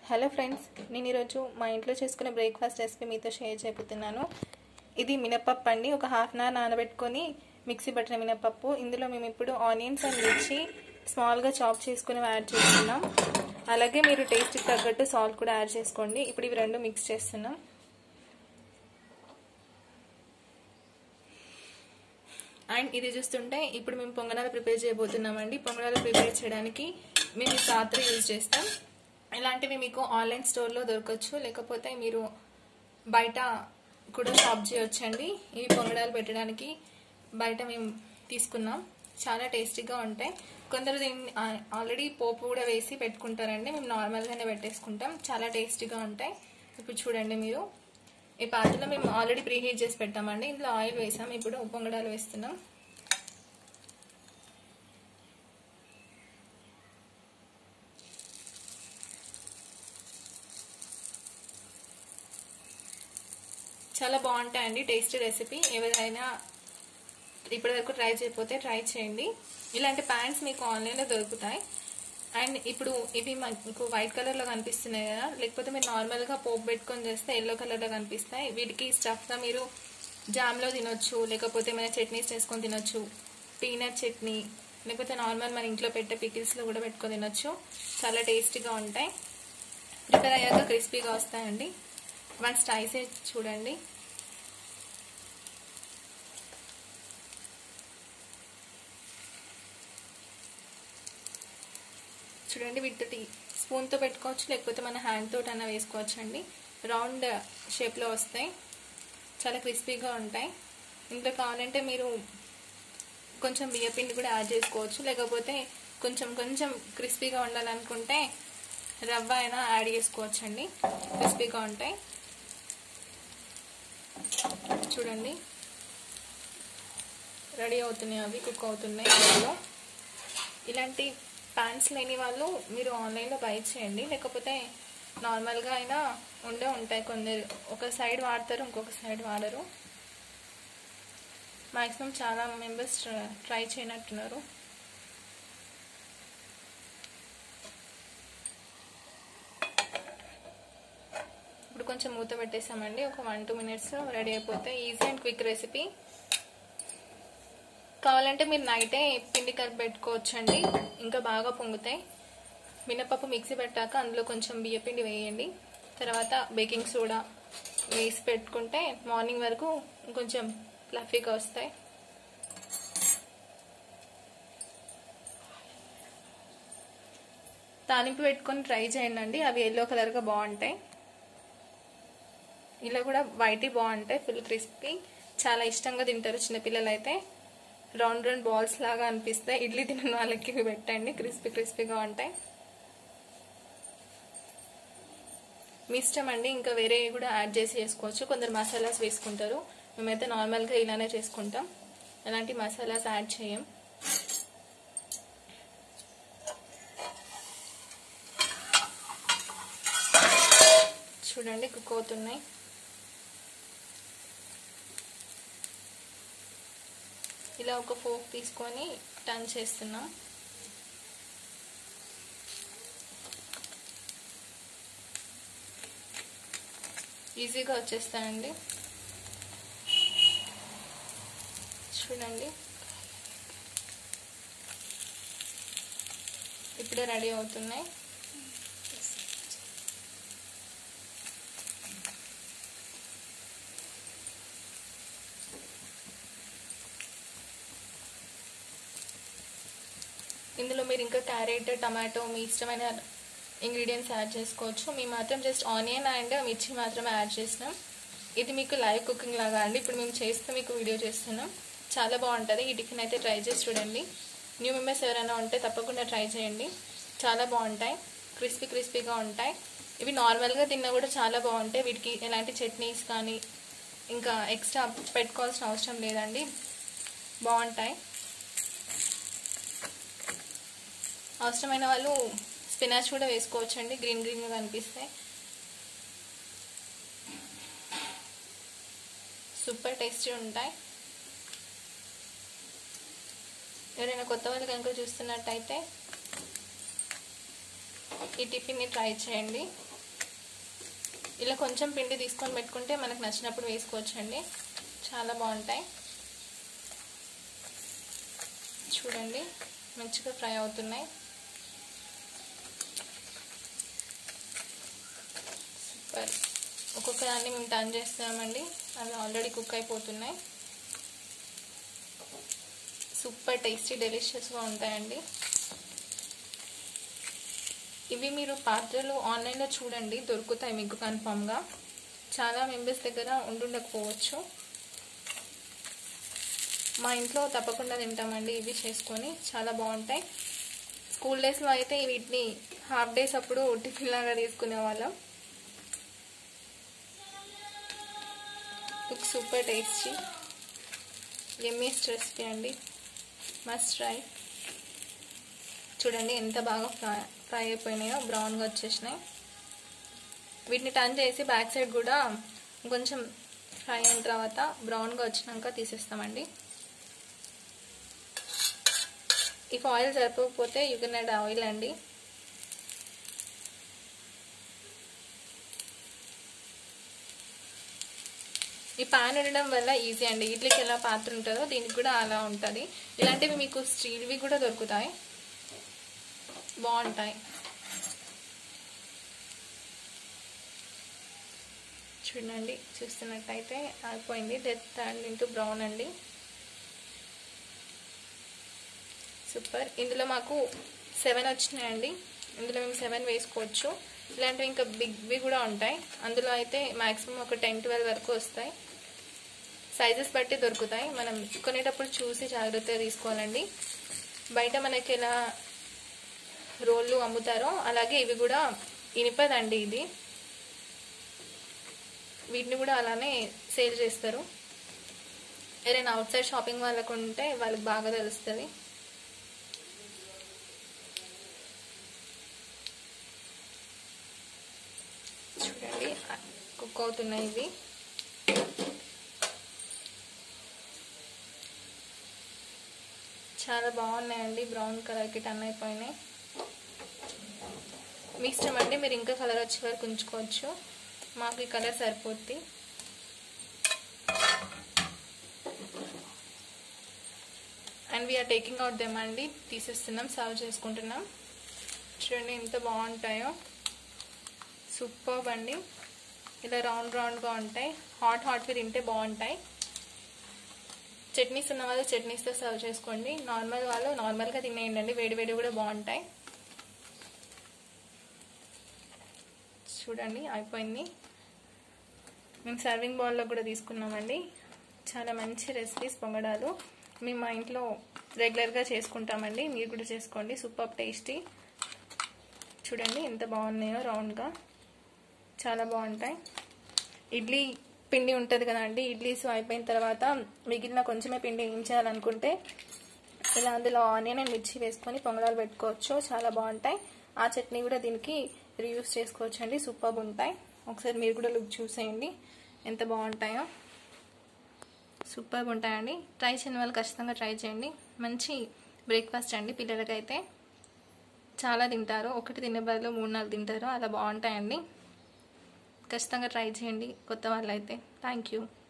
hello friends నేను ఈరోజు మా ఇంట్లో చేసుకునే బ్రేక్ఫాస్ట్ రెసిపీ మీతో షేర్ చేయబోతున్నాను ఇది మినపప్పు అండి ఒక హాఫ్ అన్ అవర్ నానబెట్టుకొని మిక్సీ పట్టిన మినపప్పు ఇందులో మేము ఇప్పుడు ఆనియన్స్ అండ్ మిర్చి స్మాల్గా చాప్ చేసుకుని యాడ్ చేస్తున్నాం అలాగే మీరు టేస్ట్కి తగ్గట్టు సాల్ట్ కూడా యాడ్ చేసుకోండి ఇప్పుడు ఇవి రెండు మిక్స్ చేస్తున్నాం అండ్ ఇది చూస్తుంటే ఇప్పుడు మేము పొంగనాలు ప్రిపేర్ చేయబోతున్నామండి పొంగనాలు ప్రిపేర్ చేయడానికి మేము ఈ రాత్రి యూజ్ చేస్తాం ఇలాంటివి మీకు ఆన్లైన్ స్టోర్లో దొరకచ్చు లేకపోతే మీరు బయట కూడా షాప్ చేయొచ్చండి ఇవి పొంగడాలు పెట్టడానికి బయట మేము తీసుకున్నాం చాలా టేస్టీగా ఉంటాయి కొందరు దీన్ని ఆల్రెడీ పోపు కూడా వేసి పెట్టుకుంటారండి మేము నార్మల్గానే పెట్టేసుకుంటాం చాలా టేస్టీగా ఉంటాయి ఇప్పుడు చూడండి మీరు ఈ పాత్రలో మేము ఆల్రెడీ ప్రీ హీట్ చేసి పెట్టామండి ఇందులో ఆయిల్ వేసాం ఇప్పుడు పొంగడాలు వేస్తున్నాం చాలా బాగుంటాయండి టేస్టీ రెసిపీ ఎవరైనా ఇప్పటివరకు ట్రై చేయకపోతే ట్రై చేయండి ఇలాంటి ప్యాంట్స్ మీకు ఆన్లైన్లో దొరుకుతాయి అండ్ ఇప్పుడు ఇవి మీకు వైట్ కలర్లో కనిపిస్తున్నాయి కదా లేకపోతే మీరు నార్మల్గా పోపు పెట్టుకొని చేస్తే ఎల్లో కలర్లో కనిపిస్తాయి వీటికి స్టఫ్గా మీరు జామ్లో తినొచ్చు లేకపోతే మన చట్నీస్ చేసుకొని తినొచ్చు పీనట్ చట్నీ లేకపోతే నార్మల్ మన ఇంట్లో పెట్టే పికిల్స్లో కూడా పెట్టుకొని తినొచ్చు చాలా టేస్టీగా ఉంటాయి ప్రిపేర్ అయ్యాక క్రిస్పీగా వస్తాయండి వన్ స్టైసే చూడండి చూడండి వీటితోటి స్పూన్తో పెట్టుకోవచ్చు లేకపోతే మన హ్యాండ్తో అన్న వేసుకోవచ్చు అండి రౌండ్ షేప్లో వస్తాయి చాలా క్రిస్పీగా ఉంటాయి ఇంట్లో కావాలంటే మీరు కొంచెం బియ్యపిండి కూడా యాడ్ చేసుకోవచ్చు లేకపోతే కొంచెం కొంచెం క్రిస్పీగా ఉండాలనుకుంటే రవ్వ అయినా యాడ్ చేసుకోవచ్చు అండి క్రిస్పీగా ఉంటాయి చూడండి రెడీ అవుతున్నాయి అవి కుక్ అవుతున్నాయి అందులో ఇలాంటి ప్యాంట్స్ లేని వాళ్ళు మీరు ఆన్లైన్లో బై చేయండి లేకపోతే నార్మల్గా అయినా ఉండే ఉంటాయి కొందరు ఒక సైడ్ వాడతారు ఇంకొక సైడ్ వాడరు మ్యాక్సిమం చాలా మెంబర్స్ ట్రై చేయనట్టున్నారు ఇప్పుడు కొంచెం మూత పెట్టేసామండి ఒక వన్ టూ మినిట్స్ రెడీ అయిపోతే ఈజీ అండ్ క్విక్ రెసిపీ కావాలంటే మీరు నైటే పిండి కలిపి పెట్టుకోవచ్చండి ఇంకా బాగా పొంగుతాయి మినపప్పు మిక్సీ పెట్టాక అందులో కొంచెం బియ్యపిండి వేయండి తర్వాత బేకింగ్ సోడా వేసి పెట్టుకుంటే మార్నింగ్ వరకు కొంచెం ఫ్లఫీగా వస్తాయి తాలింపు పెట్టుకొని ట్రై చేయండి అవి ఎల్లో కలర్గా బాగుంటాయి ఇలా కూడా వైట్ బాగుంటాయి ఫుల్ క్రిస్పీ చాలా ఇష్టంగా తింటారు చిన్నపిల్లలు అయితే రౌండ్ రౌండ్ బాల్స్ లాగా అనిపిస్తాయి ఇడ్లీ తిన్న వాళ్ళకి ఇవి పెట్టండి క్రిస్పీ క్రిస్పీగా ఉంటాయి మీ ఇష్టం అండి ఇంకా వేరే కూడా యాడ్ చేసి చేసుకోవచ్చు కొందరు మసాలాస్ వేసుకుంటారు మేమైతే నార్మల్గా ఇలానే చేసుకుంటాం ఎలాంటి మసాలాస్ యాడ్ చేయం చూడండి కుక్ అవుతున్నాయి ఇలా ఒక ఫోక్ తీసుకొని టర్న్ చేస్తున్నాం ఈజీగా వచ్చేస్తాయండి చూడండి ఇప్పుడే రెడీ అవుతున్నాయి ఇందులో మీరు ఇంకా క్యారెట్ టమాటో మీ ఇష్టమైన ఇంగ్రీడియంట్స్ యాడ్ చేసుకోవచ్చు మేము మాత్రం జస్ట్ ఆనియన్ అండ్ మిర్చి మాత్రమే యాడ్ చేసినాం ఇది మీకు లైవ్ కుకింగ్ లాగా అండి ఇప్పుడు మేము చేస్తూ మీకు వీడియో చేస్తున్నాం చాలా బాగుంటుంది ఈ టిఫిన్ అయితే ట్రై చేసి చూడండి న్యూ మెంబర్స్ ఎవరైనా ఉంటే తప్పకుండా ట్రై చేయండి చాలా బాగుంటాయి క్రిస్పీ క్రిస్పీగా ఉంటాయి ఇవి నార్మల్గా తిన్నా కూడా చాలా బాగుంటాయి వీటికి ఎలాంటి చట్నీస్ కానీ ఇంకా ఎక్స్ట్రా పెట్టుకోవాల్సిన అవసరం లేదండి బాగుంటాయి అవసరమైన వాళ్ళు స్పినాచ్ కూడా వేసుకోవచ్చు అండి గ్రీన్ గ్రీన్గా కనిపిస్తాయి సూపర్ టేస్టీ ఉంటాయి ఎవరైనా కొత్త వాళ్ళు కనుక చూస్తున్నట్టయితే ఈ టిఫిన్ని ట్రై చేయండి ఇలా కొంచెం పిండి తీసుకొని పెట్టుకుంటే మనకు నచ్చినప్పుడు వేసుకోవచ్చండి చాలా బాగుంటాయి చూడండి మంచిగా ఫ్రై అవుతున్నాయి సూపర్ ఒక్కొక్క దాన్ని మేము టర్న్ చేస్తామండి అవి ఆల్రెడీ కుక్ అయిపోతున్నాయి సూపర్ టేస్టీ డెలిషియస్గా ఉంటాయండి ఇవి మీరు పాత్రలు ఆన్లైన్లో చూడండి దొరుకుతాయి మీకు కన్ఫామ్గా చాలా మెంబర్స్ దగ్గర ఉండుండకపోవచ్చు మా ఇంట్లో తప్పకుండా తింటామండి ఇవి చేసుకొని చాలా బాగుంటాయి స్కూల్ డేస్లో అయితే వీటిని హాఫ్ డేస్ అప్పుడు టిఫిన్ లాగా తీసుకునే వాళ్ళం look super tasty yummiest recipe అండి మస్ట్ ట్రై చూడండి ఎంత బాగా ఫ్రై ఫ్రై అయిపోయినాయో బ్రౌన్గా వచ్చేసినాయి వీటిని టర్న్ చేసి బ్యాక్ సైడ్ కూడా కొంచెం ఫ్రై అయిన తర్వాత బ్రౌన్గా వచ్చినాక తీసేస్తామండి ఇఫ్ ఆయిల్ సరిపోకపోతే యూ కెన్ యాడ్ ఆయిల్ అండి ఈ పాన్ ఉండడం వల్ల ఈజీ అండి ఇడ్లీకి ఎలా పాత్ర ఉంటుందో దీనికి కూడా అలా ఉంటుంది ఇలాంటివి మీకు స్టీల్వి కూడా దొరుకుతాయి బాగుంటాయి చూడండి చూస్తున్నట్టయితే అయిపోయింది డెత్ అండ్ ఇంటూ బ్రౌన్ అండి సూపర్ ఇందులో మాకు సెవెన్ వచ్చినాయండి ఇందులో మేము సెవెన్ వేసుకోవచ్చు ఇలాంటివి ఇంకా బిగ్వి కూడా ఉంటాయి అందులో అయితే మ్యాక్సిమం ఒక టెన్ ట్వెల్వ్ వరకు వస్తాయి సైజెస్ బట్టి దొరుకుతాయి మనం కొనేటప్పుడు చూసి జాగ్రత్తగా తీసుకోవాలండి బయట మనకి ఎలా రోళ్ళు అమ్ముతారో అలాగే ఇవి కూడా ఇనిపదండి ఇది వీటిని కూడా అలానే సేల్ చేస్తారు ఏదైనా అవుట్ సైడ్ షాపింగ్ వాళ్ళకు ఉంటే వాళ్ళకి బాగా తెలుస్తుంది చూడండి కుక్ అవుతున్నాయి ఇవి చాలా బాగున్నాయండి బ్రౌన్ కలర్కి టర్న్ అయిపోయినాయి మీ ఇష్టం అండి మీరు ఇంకా కలర్ వచ్చే వరకు ఉంచుకోవచ్చు మాకు ఈ కలర్ సరిపోద్ది and we are taking out them అండి తీసేస్తున్నాం సర్వ్ చేసుకుంటున్నాం చూడండి ఎంత బాగుంటాయో సూపర్ అండి ఇలా రౌండ్ రౌండ్గా ఉంటాయి హాట్ హాట్వి తింటే బాగుంటాయి చట్నీస్ ఉన్న వాళ్ళు చట్నీస్తో సర్వ్ చేసుకోండి నార్మల్ వాళ్ళు నార్మల్గా తినేయండి వేడి వేడి కూడా బాగుంటాయి చూడండి అయిపోయింది మేము సర్వింగ్ బౌల్లో కూడా తీసుకున్నామండి చాలా మంచి రెసిపీస్ పొంగడాలు మేము మా ఇంట్లో రెగ్యులర్గా చేసుకుంటామండి మీరు కూడా చేసుకోండి సూపర్ టేస్టీ చూడండి ఎంత బాగున్నాయో రౌండ్గా చాలా బాగుంటాయి ఇడ్లీ పిండి ఉంటుంది కదండి ఇడ్లీస్ అయిపోయిన తర్వాత మిగిలిన కొంచెమే పిండి ఏం చేయాలనుకుంటే ఇలా అందులో ఆనియన్ అండ్ మిర్చి వేసుకొని పొంగడాలు పెట్టుకోవచ్చు చాలా బాగుంటాయి ఆ చట్నీ కూడా దీనికి రీయూస్ చేసుకోవచ్చు అండి సూపర్ ఉంటాయి ఒకసారి మీరు కూడా లుక్ చూసేయండి ఎంత బాగుంటాయో సూపర్గా ఉంటాయండి ట్రై చేయని వాళ్ళు ఖచ్చితంగా ట్రై చేయండి మంచి బ్రేక్ఫాస్ట్ అండి పిల్లలకైతే చాలా తింటారు ఒకటి తినే బదులు మూడు నాలుగు తింటారు అలా బాగుంటాయండి ఖచ్చితంగా ట్రై చేయండి కొత్త వాళ్ళు అయితే థ్యాంక్ యూ